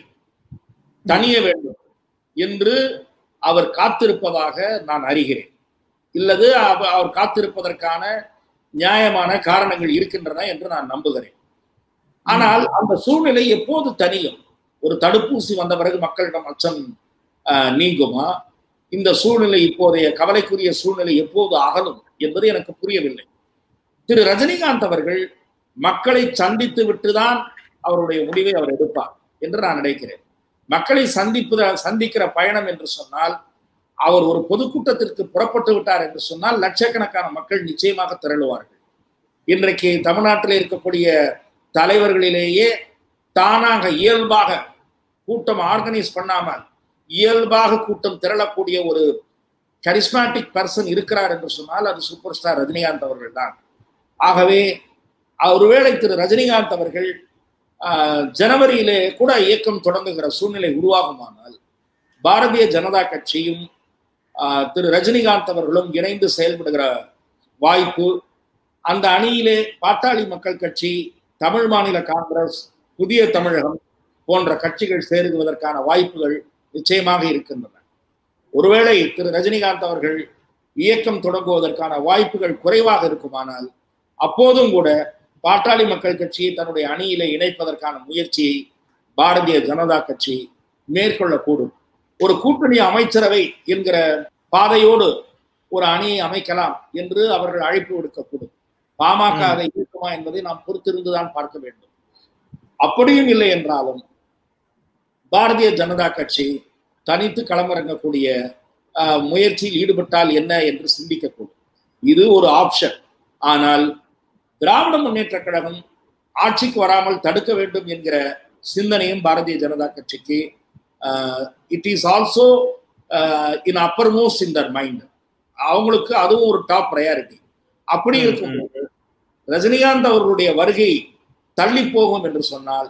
தனிய வேண்டும் என்று அவர் காத்திருப்பதாக நான் அறிகிறேன் இல்லது அவர் காத்திருப்பதற்கான நியாயமான காரணங்கள் இருக்கின்றன என்று நான் நம்புகிறேன் ஆனால் அந்த சூழ்நிலை எப்போது தனியும் ஒரு தடுப்பூசி வந்த பிறகு மக்களிடம் அச்சம் நீங்குமா இந்த சூழ்நிலை இப்போதைய கவலைக்குரிய சூழ்நிலை எப்போது அகலும் என்பது எனக்கு புரியவில்லை திரு ரஜினிகாந்த் அவர்கள் மக்களை சந்தித்து விட்டுதான் அவருடைய முடிவை அவர் எடுப்பார் என்று நான் நினைக்கிறேன் மக்களை சந்திப்பு சந்திக்கிற பயணம் என்று சொன்னால் அவர் ஒரு பொதுக்கூட்டத்திற்கு புறப்பட்டு விட்டார் என்று சொன்னால் லட்சக்கணக்கான மக்கள் நிச்சயமாக திரளுவார்கள் இன்றைக்கு தமிழ்நாட்டில் இருக்கக்கூடிய தலைவர்களிலேயே தானாக இயல்பாக கூட்டம் ஆர்கனைஸ் பண்ணாமல் இயல்பாக கூட்டம் திரளக்கூடிய ஒரு கரிஸ்மாட்டிக் பர்சன் இருக்கிறார் என்று சொன்னால் அது சூப்பர் ஸ்டார் ரஜினிகாந்த் அவர்கள் தான் ஆகவே ஒருவேளை திரு ரஜினிகாந்த் அவர்கள் ஜனவரியிலே கூட இயக்கம் தொடங்குகிற சூழ்நிலை உருவாகுமானால் பாரதிய ஜனதா கட்சியும் திரு ரஜினிகாந்த் அவர்களும் இணைந்து செயல்படுகிற வாய்ப்பு அந்த அணியிலே பாட்டாளி மக்கள் கட்சி தமிழ் மாநில காங்கிரஸ் புதிய தமிழகம் போன்ற கட்சிகள் சேருவதற்கான வாய்ப்புகள் நிச்சயமாக இருக்கின்றன ஒருவேளை திரு ரஜினிகாந்த் அவர்கள் இயக்கம் தொடங்குவதற்கான வாய்ப்புகள் குறைவாக இருக்குமானால் அப்போதும் கூட பாட்டாளி மக்கள் கட்சியை தன்னுடைய அணியில இணைப்பதற்கான முயற்சியை பாரதிய ஜனதா கட்சி மேற்கொள்ளக்கூடும் ஒரு கூட்டணி அமைச்சரவை என்கிற பாதையோடு ஒரு அணியை அமைக்கலாம் என்று அவர்கள் அழைப்பு விடுக்கக்கூடும் பாமக அதை இருக்குமா என்பதை நாம் பொறுத்திருந்துதான் பார்க்க வேண்டும் அப்படியும் இல்லை என்றாலும் பாரதிய ஜனதா கட்சி தனித்து களமிறங்கக்கூடிய முயற்சியில் ஈடுபட்டால் என்ன என்று சிந்திக்கக்கூடும் இது ஒரு ஆப்ஷன் ஆனால் திராவிட முன்னேற்ற கழகம் ஆட்சிக்கு வராமல் தடுக்க வேண்டும் என்கிற சிந்தனையும் பாரதிய ஜனதா கட்சிக்கு it is also in uppermost in their mind அவங்களுக்கு அதுவும் ஒரு டாப் ப்ரையாரிட்டி அப்படி இருக்கும்போது ரஜினிகாந்த் அவர்களுடைய வருகை தள்ளி போகும் என்று சொன்னால்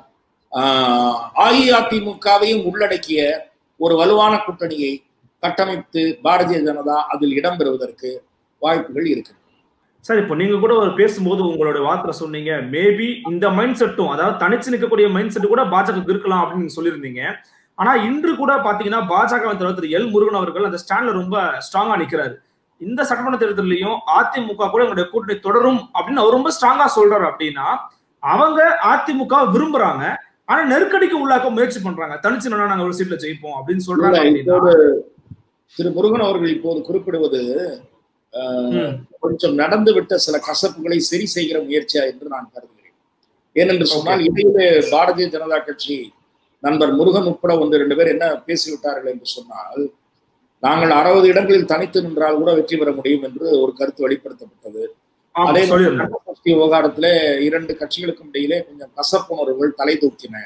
அஇஅதிமுகவையும் உள்ளடக்கிய ஒரு வலுவான கூட்டணியை கட்டமைத்து பாரதிய ஜனதா அதில் இடம்பெறுவதற்கு வாய்ப்புகள் இருக்கு சார் இப்போ நீங்க கூட ஒரு பேசும்போது உங்களோட வார்த்தை சொன்னீங்க மேபி இந்த மைண்ட் செட்டும் அதாவது தனிச்சு நிற்கக்கூடிய மைண்ட் செட் கூட பாஜக இருக்கலாம் அப்படின்னு நீங்க சொல்லியிருந்தீங்க ஆனா இன்று கூட பாத்தீங்கன்னா பாஜக தலைவர் திரு எல் முருகன் அவர்கள் அந்த ஸ்டாண்ட்ல ரொம்ப ஸ்ட்ராங்கா நிக்கிறாரு இந்த சட்டமன்ற தேர்தலையும் அதிமுக கூட எங்களுடைய கூட்டணி தொடரும் அப்படின்னு அவர் ரொம்ப ஸ்ட்ராங்கா சொல்றாரு அப்படின்னா அவங்க அதிமுக விரும்புறாங்க ஆனா நெருக்கடிக்கு உள்ளாக்க முயற்சி பண்றாங்க தனிச்சு நாங்க ஒரு சீட்ல ஜெயிப்போம் அப்படின்னு சொல்றாங்க திரு முருகன் அவர்கள் இப்போது குறிப்பிடுவது கொஞ்சம் நடந்து விட்ட சில கசப்புகளை சரி செய்கிற முயற்சியா என்று நான் கருதுகிறேன் ஏனென்று சொன்னால் இடையிலே பாரதிய ஜனதா கட்சி நண்பர் முருகன் உட்பட ஒன்று ரெண்டு பேர் என்ன பேசிவிட்டார்கள் என்று சொன்னால் நாங்கள் அறுபது இடங்களில் தனித்து நின்றால் கூட வெற்றி பெற முடியும் என்று ஒரு கருத்து வெளிப்படுத்தப்பட்டது அதே விவகாரத்திலே இரண்டு கட்சிகளுக்கும் இடையிலே கொஞ்சம் கசப்புணர்வுகள் தலை தூக்கின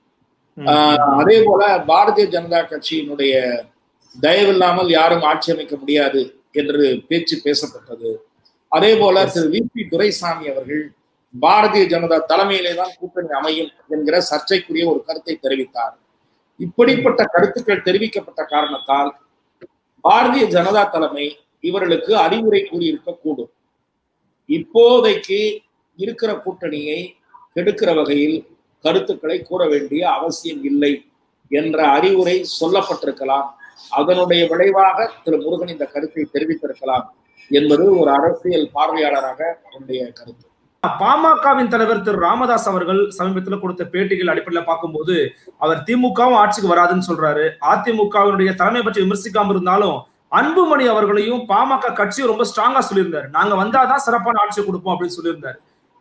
அதே போல பாரதிய ஜனதா கட்சியினுடைய தயவில்லாமல் யாரும் ஆட்சி அமைக்க முடியாது என்று பேச்சு பேசப்பட்டது அதே போல திரு வி பி துரைசாமி அவர்கள் பாரதிய ஜனதா தலைமையிலே தான் கூட்டணி அமையும் என்கிற சர்ச்சைக்குரிய ஒரு கருத்தை தெரிவித்தார் இப்படிப்பட்ட கருத்துக்கள் தெரிவிக்கப்பட்ட காரணத்தால் பாரதிய ஜனதா தலைமை இவர்களுக்கு அறிவுரை கூறியிருக்கக்கூடும் இப்போதைக்கு இருக்கிற கூட்டணியை கெடுக்கிற வகையில் கருத்துக்களை கூற வேண்டிய அவசியம் இல்லை என்ற அறிவுரை சொல்லப்பட்டிருக்கலாம் அதனுடைய விளைவாக திரு முருகன் இந்த கருத்தை தெரிவித்திருக்கலாம் என்பது ஒரு அரசியல் பார்வையாளராக என்னுடைய கருத்து பாமகவின் தலைவர் திரு ராமதாஸ் அவர்கள் சமீபத்தில் கொடுத்த பேட்டிகள் அடிப்படையில் பார்க்கும்போது அவர் திமுகவும் ஆட்சிக்கு வராதுன்னு சொல்றாரு அதிமுகவினுடைய தலைமை பற்றி விமர்சிக்காம இருந்தாலும் அன்புமணி அவர்களையும் பாமக கட்சியும் ரொம்ப ஸ்ட்ராங்கா சொல்லியிருந்தாரு நாங்க வந்தாதான் சிறப்பான ஆட்சி கொடுப்போம் அப்படின்னு சொல்லியிருந்தாரு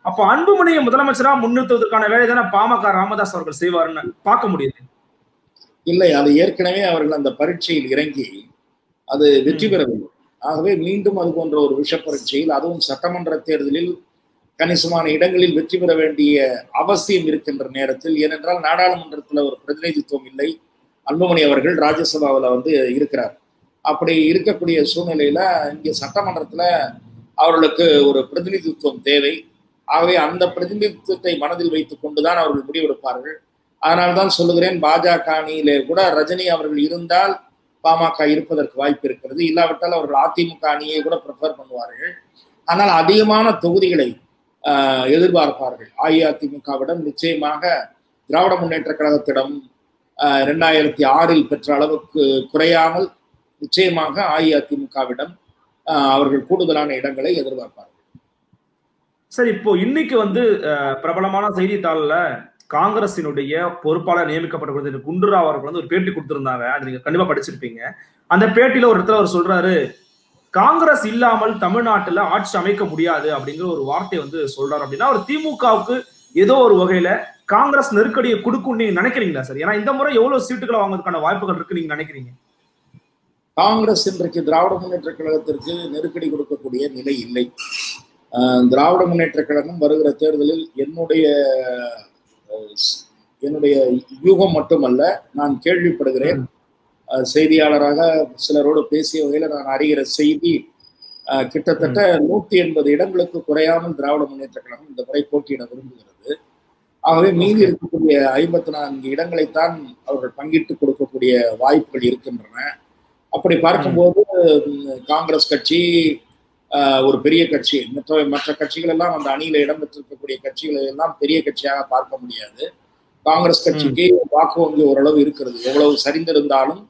அப்ப அன்புமணியை முதலமைச்சரா முன்னிறுத்துவதற்கான வேலை தானே பாமக ராமதாஸ் அவர்கள் செய்வாருன்னு பார்க்க முடியுது இல்லை அது ஏற்கனவே அவர்கள் அந்த பரீட்சையில் இறங்கி அது வெற்றி பெறவில்லை ஆகவே மீண்டும் அது போன்ற ஒரு விஷ பரீட்சையில் அதுவும் சட்டமன்ற தேர்தலில் கணிசமான இடங்களில் வெற்றி பெற வேண்டிய அவசியம் இருக்கின்ற நேரத்தில் ஏனென்றால் நாடாளுமன்றத்தில் ஒரு பிரதிநிதித்துவம் இல்லை அன்புமணி அவர்கள் ராஜ்யசபாவில் வந்து இருக்கிறார் அப்படி இருக்கக்கூடிய சூழ்நிலையில இங்கே சட்டமன்றத்துல அவர்களுக்கு ஒரு பிரதிநிதித்துவம் தேவை ஆகவே அந்த பிரதிநிதித்துவத்தை மனதில் வைத்துக் கொண்டுதான் அவர்கள் முடிவெடுப்பார்கள் அதனால்தான் சொல்லுகிறேன் பாஜக அணியிலே கூட ரஜினி அவர்கள் இருந்தால் பாமக இருப்பதற்கு வாய்ப்பு இருக்கிறது இல்லாவிட்டால் அவர்கள் அதிமுக அணியை கூட ப்ரிஃபர் பண்ணுவார்கள் ஆனால் அதிகமான தொகுதிகளை எதிர்பார்ப்பார்கள் அஇஅதிமுகவிடம் நிச்சயமாக திராவிட முன்னேற்ற கழகத்திடம் ரெண்டாயிரத்தி ஆறில் பெற்ற அளவுக்கு குறையாமல் நிச்சயமாக அஇஅதிமுகவிடம் அவர்கள் கூடுதலான இடங்களை எதிர்பார்ப்பார்கள் சார் இப்போ இன்னைக்கு வந்து பிரபலமான செய்தித்தாளில் காங்கிரசினுடைய பொறுப்பாளர் நியமிக்கப்பட்ட குண்டுராவ் அவர்கள் வந்து ஒரு பேட்டி கொடுத்திருந்தாங்க அது நீங்க கண்டிப்பா படிச்சிருப்பீங்க அந்த பேட்டியில ஒரு இடத்துல அவர் சொல்றாரு காங்கிரஸ் இல்லாமல் தமிழ்நாட்டுல ஆட்சி அமைக்க முடியாது அப்படிங்கிற ஒரு வார்த்தையை வந்து சொல்றாரு அப்படின்னா ஒரு திமுகவுக்கு ஏதோ ஒரு வகையில காங்கிரஸ் நெருக்கடியை கொடுக்கும் நீங்க நினைக்கிறீங்களா சார் ஏன்னா இந்த முறை எவ்வளவு சீட்டுகளை வாங்குறதுக்கான வாய்ப்புகள் இருக்கு நீங்க நினைக்கிறீங்க காங்கிரஸ் இன்றைக்கு திராவிட முன்னேற்ற கழகத்திற்கு நெருக்கடி கொடுக்கக்கூடிய நிலை இல்லை திராவிட முன்னேற்ற கழகம் வருகிற தேர்தலில் என்னுடைய என்னுடைய யூகம் மட்டுமல்ல நான் கேள்விப்படுகிறேன் செய்தியாளராக சிலரோடு பேசிய வகையில் நான் அறிகிற செய்தி கிட்டத்தட்ட நூத்தி எண்பது இடங்களுக்கு குறையாமல் திராவிட முன்னேற்ற கழகம் இந்த முறை போட்டியிட விரும்புகிறது ஆகவே மீதி இருக்கக்கூடிய ஐம்பத்தி நான்கு இடங்களைத்தான் அவர்கள் பங்கிட்டு கொடுக்கக்கூடிய வாய்ப்புகள் இருக்கின்றன அப்படி பார்க்கும்போது காங்கிரஸ் கட்சி ஒரு பெரிய கட்சி மற்ற மற்ற கட்சிகள் எல்லாம் அந்த அணியில இடம்பெற்றிருக்கக்கூடிய கட்சிகளை எல்லாம் பெரிய கட்சியாக பார்க்க முடியாது காங்கிரஸ் கட்சிக்கு வாக்கு வங்கி ஓரளவு இருக்கிறது எவ்வளவு சரிந்திருந்தாலும்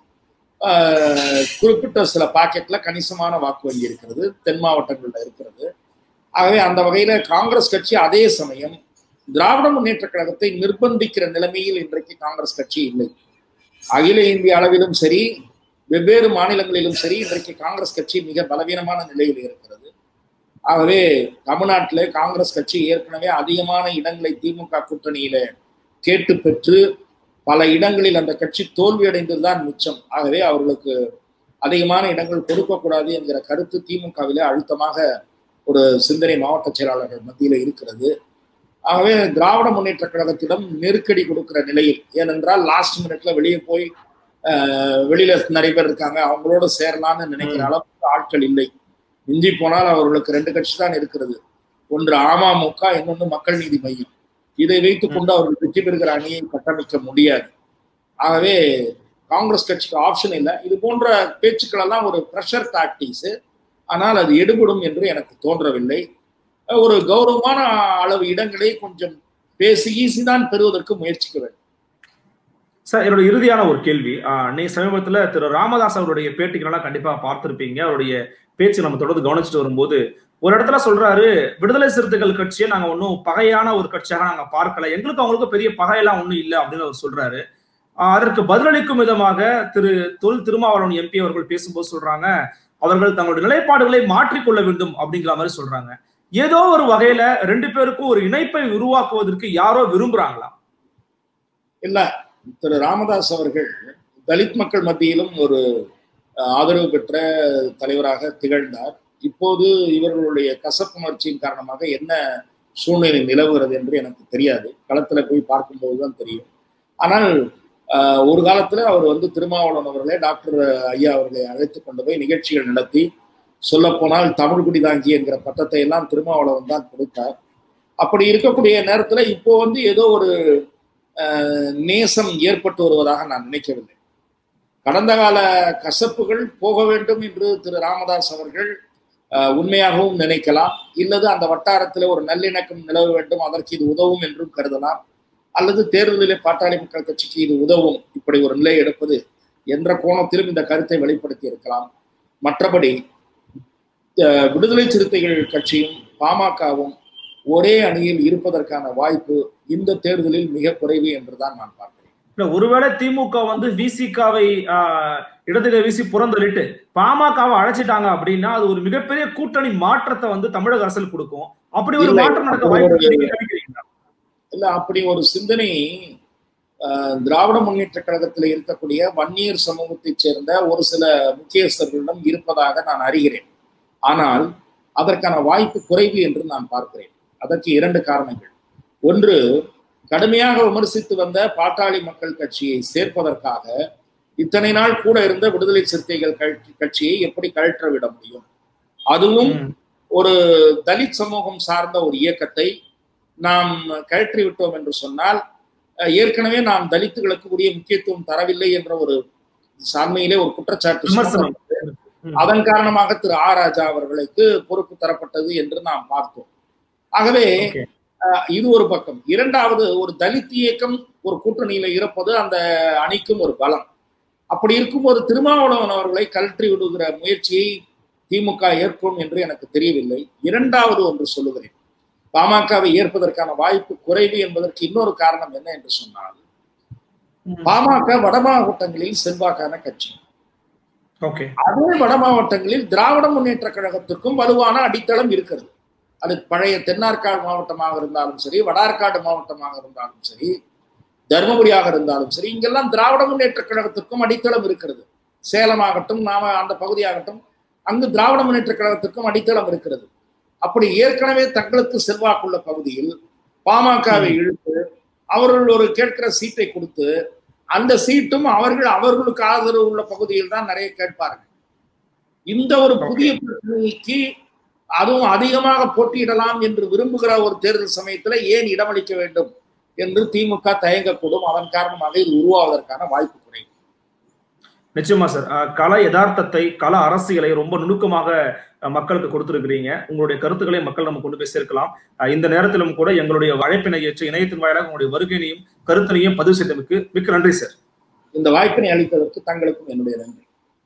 குறிப்பிட்ட சில பாக்கெட்ல கணிசமான வாக்கு வங்கி இருக்கிறது தென் மாவட்டங்கள்ல இருக்கிறது ஆகவே அந்த வகையில காங்கிரஸ் கட்சி அதே சமயம் திராவிட முன்னேற்ற கழகத்தை நிர்பந்திக்கிற நிலைமையில் இன்றைக்கு காங்கிரஸ் கட்சி இல்லை அகில இந்திய அளவிலும் சரி வெவ்வேறு மாநிலங்களிலும் சரி இன்றைக்கு காங்கிரஸ் கட்சி மிக பலவீனமான நிலையில் இருக்கிறது ஆகவே தமிழ்நாட்டிலே காங்கிரஸ் கட்சி ஏற்கனவே அதிகமான இடங்களை திமுக கூட்டணியில கேட்டு பெற்று பல இடங்களில் அந்த கட்சி தோல்வியடைந்ததுதான் மிச்சம் ஆகவே அவர்களுக்கு அதிகமான இடங்கள் கொடுக்கக்கூடாது என்கிற கருத்து திமுகவிலே அழுத்தமாக ஒரு சிந்தனை மாவட்ட செயலாளர்கள் மத்தியில் இருக்கிறது ஆகவே திராவிட முன்னேற்ற கழகத்திடம் நெருக்கடி கொடுக்கிற நிலையில் ஏனென்றால் லாஸ்ட் மினிட்ல வெளியே போய் வெளியில நிறைய பேர் இருக்காங்க அவங்களோட சேரலாம்னு நினைக்கிற அளவுக்கு ஆட்கள் இல்லை மிஞ்சி போனால் அவர்களுக்கு ரெண்டு கட்சி தான் இருக்கிறது ஒன்று அமமுக இன்னொன்று மக்கள் நீதி மையம் இதை வைத்துக் கொண்டு அவர்கள் வெற்றி பெறுகிற அணியை கட்டமைக்க முடியாது ஆகவே காங்கிரஸ் கட்சிக்கு ஆப்ஷன் இல்லை இது போன்ற பேச்சுக்கள் எல்லாம் ஒரு ப்ரெஷர் டாக்டிக்ஸ் ஆனால் அது எடுபடும் என்று எனக்கு தோன்றவில்லை ஒரு கௌரவமான அளவு இடங்களை கொஞ்சம் பேசி ஈஸி தான் பெறுவதற்கு முயற்சிக்க வேண்டும் சார் என்னோட இறுதியான ஒரு கேள்வி நீ சமீபத்துல திரு ராமதாஸ் அவருடைய பேட்டிகளெல்லாம் கண்டிப்பா பார்த்திருப்பீங்க அவருடைய பேச்சு நம்ம தொடர்ந்து கவனிச்சுட்டு வரும்போது ஒரு இடத்துல சொல்றாரு விடுதலை சிறுத்தைகள் கட்சியை நாங்க ஒன்றும் பகையான ஒரு கட்சியாக நாங்க பார்க்கல எங்களுக்கு அவங்களுக்கு பெரிய பகையெல்லாம் ஒன்றும் இல்லை அப்படின்னு அவர் சொல்றாரு அதற்கு பதிலளிக்கும் விதமாக திரு தொல் திருமாவளவன் எம்பி அவர்கள் பேசும்போது சொல்றாங்க அவர்கள் தங்களுடைய நிலைப்பாடுகளை மாற்றிக்கொள்ள வேண்டும் அப்படிங்கிற மாதிரி சொல்றாங்க ஏதோ ஒரு வகையில ரெண்டு பேருக்கும் ஒரு இணைப்பை உருவாக்குவதற்கு யாரோ விரும்புறாங்களா இல்ல திரு ராமதாஸ் அவர்கள் தலித் மக்கள் மத்தியிலும் ஒரு ஆதரவு பெற்ற தலைவராக திகழ்ந்தார் இப்போது இவர்களுடைய கசப்புணர்ச்சியின் காரணமாக என்ன சூழ்நிலை நிலவுகிறது என்று எனக்கு தெரியாது களத்துல போய் பார்க்கும்போது தான் தெரியும் ஆனால் ஒரு காலத்துல அவர் வந்து திருமாவளவன் அவர்களே டாக்டர் ஐயா அவர்களை அழைத்து கொண்டு போய் நிகழ்ச்சிகள் நடத்தி சொல்ல போனால் தமிழ் குடிதாங்கி என்கிற பட்டத்தை எல்லாம் திருமாவளவன் தான் கொடுத்தார் அப்படி இருக்கக்கூடிய நேரத்துல இப்போ வந்து ஏதோ ஒரு நேசம் ஏற்பட்டு வருவதாக நான் நினைக்கவில்லை கடந்த கால கசப்புகள் போக வேண்டும் என்று திரு ராமதாஸ் அவர்கள் உண்மையாகவும் நினைக்கலாம் இல்லது அந்த வட்டாரத்தில் ஒரு நல்லிணக்கம் நிலவ வேண்டும் அதற்கு இது உதவும் என்றும் கருதலாம் அல்லது தேர்தலிலே பாட்டாளி மக்கள் கட்சிக்கு இது உதவும் இப்படி ஒரு நிலை எடுப்பது என்ற கோணத்திலும் இந்த கருத்தை வெளிப்படுத்தி இருக்கலாம் மற்றபடி விடுதலை சிறுத்தைகள் கட்சியும் பாமகவும் ஒரே அணியில் இருப்பதற்கான வாய்ப்பு இந்த தேர்தலில் மிக குறைவு என்றுதான் நான் பார்க்கிறேன் ஒருவேளை திமுக வந்து விசிகாவை இடதுகை வீசி புறந்தள்ளிட்டு பாமகவை அழைச்சிட்டாங்க அப்படின்னா அது ஒரு மிகப்பெரிய கூட்டணி மாற்றத்தை வந்து தமிழக அரசியல் கொடுக்கும் அப்படி ஒரு இல்லை, மாற்றம் நடக்க அது வாய்ப்பு ஒரு- நீங்க நினைக்கிறீங்களா இல்ல அப்படி ஒரு சிந்தனை அஹ், திராவிட முன்னேற்ற கழகத்தில் இருக்கக்கூடிய வன்னியர் சமூகத்தைச் சேர்ந்த ஒரு சில முக்கியஸ்தர்களிடம் இருப்பதாக நான் அறிகிறேன் ஆனால் அதற்கான வாய்ப்பு குறைவு என்று நான் பார்க்கிறேன் அதற்கு இரண்டு காரணங்கள் ஒன்று கடுமையாக விமர்சித்து வந்த பாட்டாளி மக்கள் கட்சியை சேர்ப்பதற்காக இத்தனை நாள் கூட இருந்த விடுதலை சிறுத்தைகள் கட்சி- கட்சியை எப்படி கழற்ற விட முடியும் அதுவும் ம், ஒரு தலித் சமூகம் சார்ந்த ஒரு இயக்கத்தை நாம் கழற்றி விட்டோம் என்று சொன்னால் அஹ், ஏற்கனவே நாம் தலித்துகளுக்கு உரிய முக்கியத்துவம் தரவில்லை என்ற ஒரு சாண்மையிலே ஒரு குற்றச்சாட்டு விமர்சனம். சுமத்தப்பட்டது. ம். அதன் காரணமாக திரு ஆ ராஜா அவர்களுக்கு பொறுப்பு தரப்பட்டது என்று நாம் பார்த்தோம் ஆகவே Okay. அஹ், இது ஒரு பக்கம் இரண்டாவது ஒரு தலித் இயக்கம் ஒரு கூட்டணியில இருப்பது அந்த அணிக்கும் ஒரு பலம் அப்படி இருக்கும்போது திருமாவளவன் அவர்களை கழற்றி விடுகிற முயற்சியை திமுக ஏற்கும் என்று எனக்கு தெரியவில்லை இரண்டாவது ஒன்று சொல்லுகிறேன் பாமகவை ஏற்பதற்கான வாய்ப்பு குறைவு என்பதற்கு இன்னொரு காரணம் என்ன என்று சொன்னால் ம். பாமக வட மாவட்டங்களில் செல்வாக்கான கட்சி ஓகே அதே வட மாவட்டங்களில் திராவிட முன்னேற்ற கழகத்திற்கும் வலுவான அடித்தளம் இருக்கிறது அது பழைய தென்னார்காடு மாவட்டமாக இருந்தாலும் சரி வடார்காடு மாவட்டமாக இருந்தாலும் சரி தருமபுரியாக இருந்தாலும் சரி இங்கெல்லாம் திராவிட முன்னேற்ற கழகத்திற்கும் அடித்தளம் இருக்கிறது சேலமாகட்டும் நாம அந்த பகுதியாகட்டும் அங்கு திராவிட முன்னேற்ற கழகத்திற்கும் அடித்தளம் இருக்கிறது அப்படி ஏற்கனவே தங்களுக்கு செல்வாக்குள்ள பகுதியில் பாமகவை இழுத்து அவர்கள் ஒரு கேட்கிற சீட்டை கொடுத்து அந்த சீட்டும் அவர்கள் அவர்களுக்கு ஆதரவு உள்ள பகுதியில் தான் நிறைய கேட்பார்கள் இந்த ஒரு புதிய பிரச்சனைக்கு அதுவும் அதிகமாக போட்டியிடலாம் என்று விரும்புகிற ஒரு தேர்தல் சமயத்துல ஏன் இடமளிக்க வேண்டும் என்று திமுக தயங்கக்கூடும் அதன் காரணமாக இது உருவாவதற்கான வாய்ப்பு குறைவு நிச்சயமா சார் அஹ், கள யதார்த்தத்தை கள அரசியலை ரொம்ப நுணுக்கமாக அஹ், மக்களுக்கு கொடுத்திருக்கிறீங்க உங்களுடைய கருத்துக்களை மக்கள் நம்ம கொண்டு போய் சேர்க்கலாம் அஹ், இந்த நேரத்திலும் கூட எங்களுடைய அழைப்பினை ஏற்று இணையத்தின் வாயிலாக உங்களுடைய வருகையினையும் கருத்தினையும் பதிவு செய்தமைக்கு மிக்க நன்றி சார் இந்த வாய்ப்பினை அளித்ததற்கு தங்களுக்கும் என்னுடைய நன்றி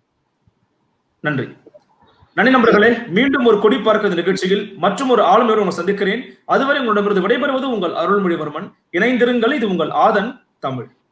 நன்றி நன்றி நண்பர்களே மீண்டும் ஒரு கொடி பார்க்க நிகழ்ச்சியில் மற்றும் ஒரு ஆளுநர் உங்களை சந்திக்கிறேன் அதுவரை உங்களிடமிருந்து விடைபெறுவது உங்கள் அருள்மொழிவர்மன் இணைந்திருங்கள் இது உங்கள் ஆதன் தமிழ்